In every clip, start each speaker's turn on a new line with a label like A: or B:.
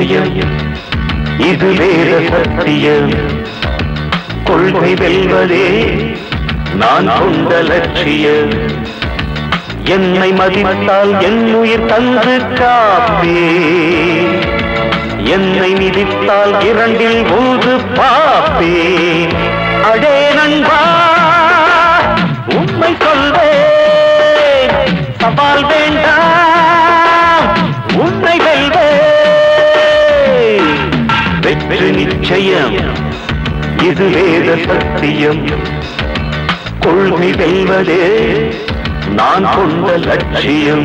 A: நிச்சயம் இது வேத சத்தியம் கொள்கை வெல்வதே நான் கொண்ட லட்சியம் என்னை மதித்தால் என் உயிர் தந்து காப்பே என்னை மிதித்தால் இரண்டில் ஒன்று பாப்பேன் அடே நண்பா உண்மை சொல்வேன் சவால் வேண்டாம் உன்னை வெல்வேன் வெற்றி நிச்சயம் இது வேத சத்தியம் கொள்கை வெல்வதே நான் கொண்ட லட்சியம்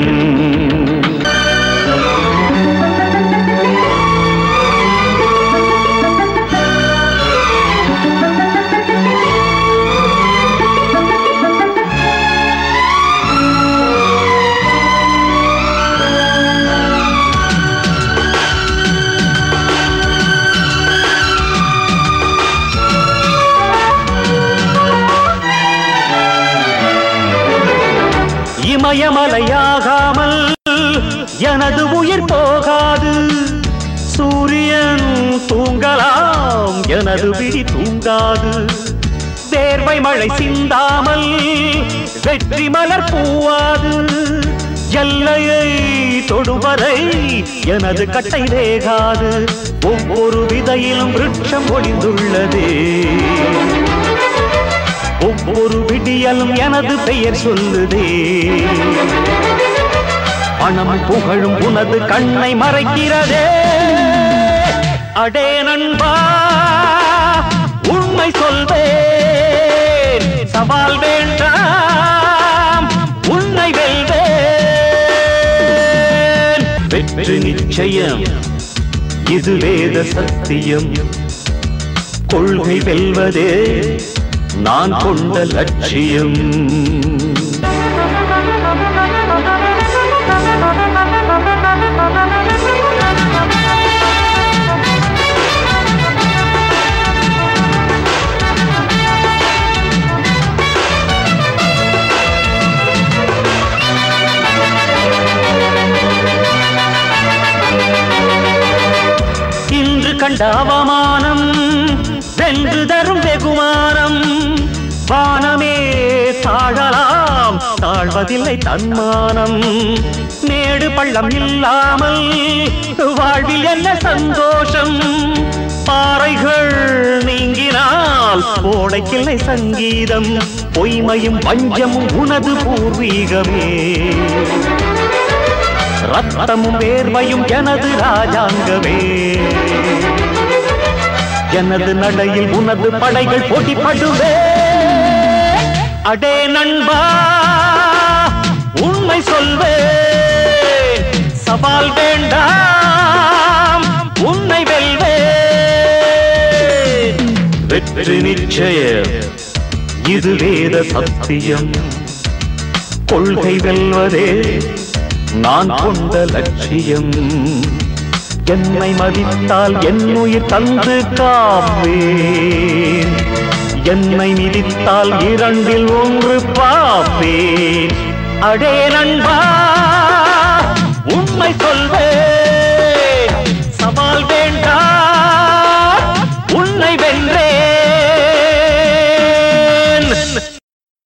A: இமயமலையாகாமல் எனது உயிர் போகாது சூரியன் தூங்கலாம் எனது விழி தூங்காது தேர்வை மழை சிந்தாமல் வெற்றி மலர் பூவாது எல்லையை தொடுவதை எனது கட்டை வேகாது ஒவ்வொரு விதையிலும் விருட்சம் ஒளிந்துள்ளதே ஒவ்வொரு விடியலும் எனது பெயர் சொல்லுதே பணம் புகழும் உனது கண்ணை மறைக்கிறதே அடே நண்பா உண்மை சொல்வேன் சவால் வேண்டாம் உன்னை வெல்வேன் வெற்றி நிச்சயம் இது வேத சத்தியம் கொள்கை வெல்வதே நான் கொண்ட லட்சியம் இன்று கண்ட அவமானம் வென்று தரும் வெகுமானம் வானமே தாழலாம் தாழ்வதில்லை தன்மானம் மேடு பள்ளம் இல்லாமல் வாழ்வில் என்ன சந்தோஷம் பாறைகள் நீங்கினால் கோடைக்கில்லை சங்கீதம் பொய்மையும் பஞ்சமும் உனது பூர்வீகமே ரத்தமும் வேர்வையும் எனது ராஜாங்கமே எனது நடையில் உனது படைகள் போட்டிப்படுவே அடே நண்பா உண்மை சொல்வே சவால் வேண்டாம் உன்னை வெல்வே வெற்றி நிச்சயம் இது வேத சத்தியம் கொள்கை வெல்வதே நான் கொண்ட லட்சியம் என்னை மதித்தால் என் உயிர் தந்து காப்பேன் என்னை மிதித்தால் இரண்டில் ஒன்று பாப்பேன் அடே நண்பா உண்மை சொல்வேன்